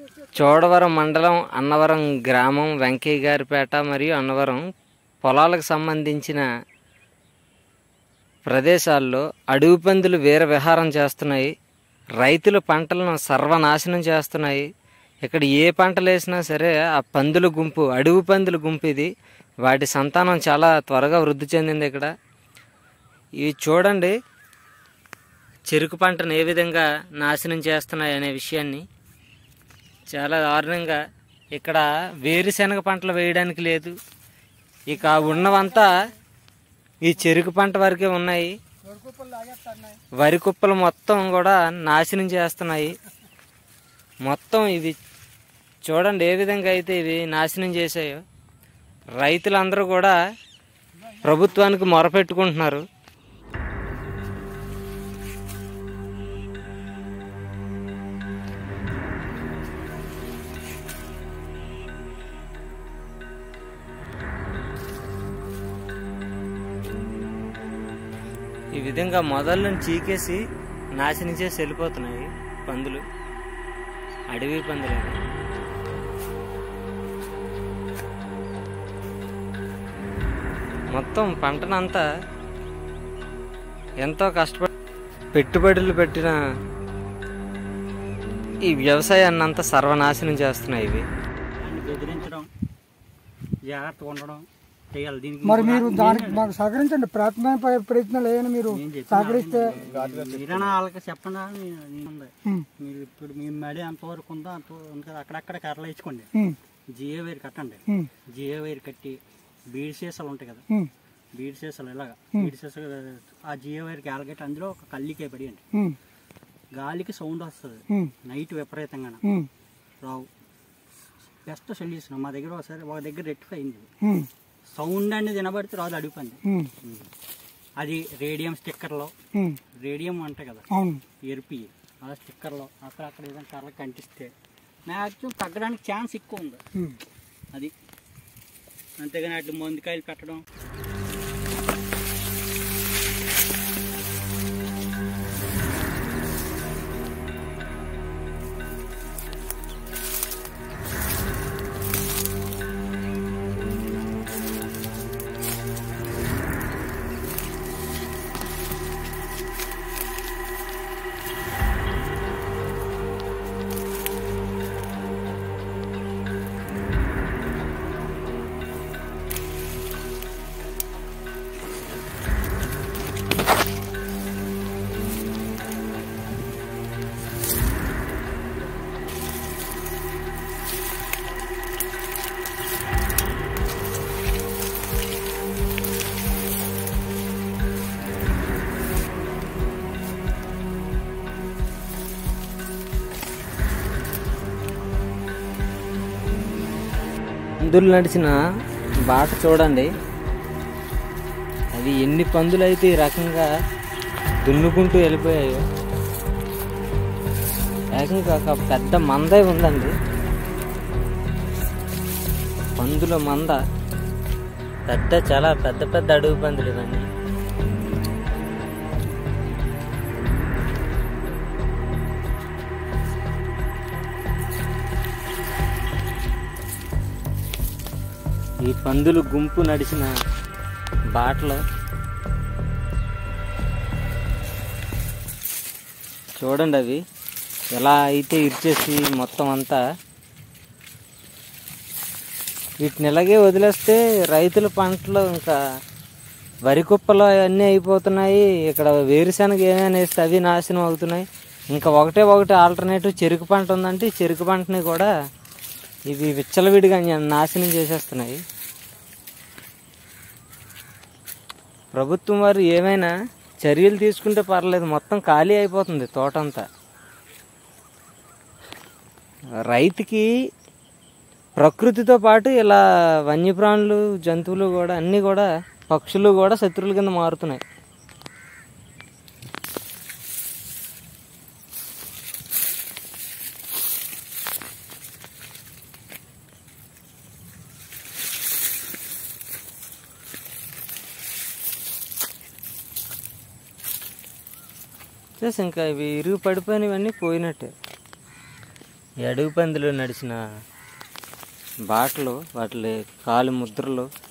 చోడవరం మండలం అన్నవరం గ్రామం వెంకయ్య గారిపేట మరియు అన్నవరం పొలాలకు సంబంధించిన ప్రదేశాల్లో అడవి పందులు వీర విహారం చేస్తున్నాయి రైతుల పంటలను సర్వనాశనం చేస్తున్నాయి ఇక్కడ ఏ పంటలు వేసినా సరే ఆ పందుల గుంపు అడవి పందుల గుంపు ఇది వాటి సంతానం చాలా త్వరగా వృద్ధి చెందింది ఇక్కడ ఇవి చూడండి చెరుకు పంటను ఏ విధంగా నాశనం చేస్తున్నాయి అనే విషయాన్ని చాలా దారుణంగా ఇక్కడ వేరుశనగ పంటలు వేయడానికి లేదు ఇక ఉన్నవంతా ఈ చెరుకు పంట వరకే ఉన్నాయి వరి కుప్పలు మొత్తం కూడా నాశనం చేస్తున్నాయి మొత్తం ఇవి చూడండి ఏ విధంగా అయితే ఇవి నాశనం చేశాయో రైతులందరూ కూడా ప్రభుత్వానికి మొరపెట్టుకుంటున్నారు ఈ విధంగా మొదలను చీకేసి నాశనం చేసి వెళ్ళిపోతున్నాయి పందులు అడవి పందులు అవి. మొత్తం పంటనంతా ఎంతో కష్టపడి పెట్టుబడులు పెట్టిన ఈ వ్యవసాయాన్ని అంతా సర్వనాశనం చేస్తున్నాయి ఇవి దాన్ని బెదిరించడం జాగ్రత్తగా ఉండడం చేయాలి దీనికి మరి మీరు దానికి మాకు సహకరించండి ప్రాథమిక ప్ర- ప్రయత్నాలు ఏమైనా మీరు నేను చెప్పిన సహకరిస్తే మీరైనా వాళ్ళకి చెప్పండి అని నేను ఉంది. ఉమ్, మీరు ఇప్పుడు మీ మడి అంతవరకు ఉందో అంత ఉంది కదా అక్కడక్కడ కర్రలు ఇచ్చుకోండి ఉమ్, జియో వైర్ కట్టండి ఉమ్, జియో వైర్ కట్టి బీడి సీసాలు ఉంటాయి కదా ఉమ్, బీడి సీసాలు ఇలాగా బీడి సీసాలు ఆ జియో వైర్కి ఆలగట్టి అందులో ఒక కల్లికే పడియండి ఉమ్, గాలికి సౌండ్ వస్తుంది ఉమ్, నైట్ విపరీతంగా ఉమ్, రావు బెస్ట్ సొల్యూషన్ మా దగ్గర ఒకసారి ఒక దగ్గర రెక్టిఫై అయింది ఉమ్, సౌండ్ అనేది వినబడితే రాదు అడిగిపోయింది ఉమ్, అది రేడియం స్టిక్కర్లో ఉమ్, రేడియం అంటాయి కదా అవును ఎరిపి ఆ స్టిక్కర్లో అక్కడ అక్కడ ఏదైనా కర్రలు కంటిస్తే మ్యాక్సిమం తగ్గడానికి ఛాన్స్ ఎక్కువ ఉంది ఉమ్. అది అంతేగాని అటు మందుకాయలు పెట్టడం పందులు నడిచిన బాట చూడండి అవి ఎన్ని పందులు అయితే ఈ రకంగా దున్నుకుంటూ వెళ్ళిపోయాయో ఏకంగా ఒక పెద్ద మందే ఉందండి పందుల మంద పెద్ద చాలా పెద్ద పెద్ద అడవి పందులు ఇవన్నీ ఈ పందులు గుంపు నడిచిన బాటలో చూడండి అవి ఎలా అయితే ఇచ్చేసి మొత్తం అంతా వీటిని ఇలాగే వదిలేస్తే రైతుల పంటలు ఇంకా వరి కుప్పలు అన్నీ అయిపోతున్నాయి ఇక్కడ వేరుశనగ ఏమైనా వేస్తే అవి నాశనం అవుతున్నాయి ఇంకా ఒకటే ఒకటి ఆల్టర్నేటివ్ చెరుకు పంట ఉందంటే ఈ చెరుకు పంటని కూడా ఇవి విచ్చలవిడిగా నాశనం చేసేస్తున్నాయి ప్రభుత్వం వారు ఏమైనా చర్యలు తీసుకుంటే పర్లేదు మొత్తం ఖాళీ అయిపోతుంది తోటంతా రైతుకి ప్రకృతితో పాటు ఇలా వన్యప్రాణులు జంతువులు కూడా అన్నీ కూడా పక్షులు కూడా శత్రువుల కింద మారుతున్నాయి చేసి ఇంకా ఇవి ఇరుగు పడిపోయినవన్నీ పోయినట్టే ఈ అడవి పందులు నడిచిన బాటలు వాటి కాలు ముద్రలు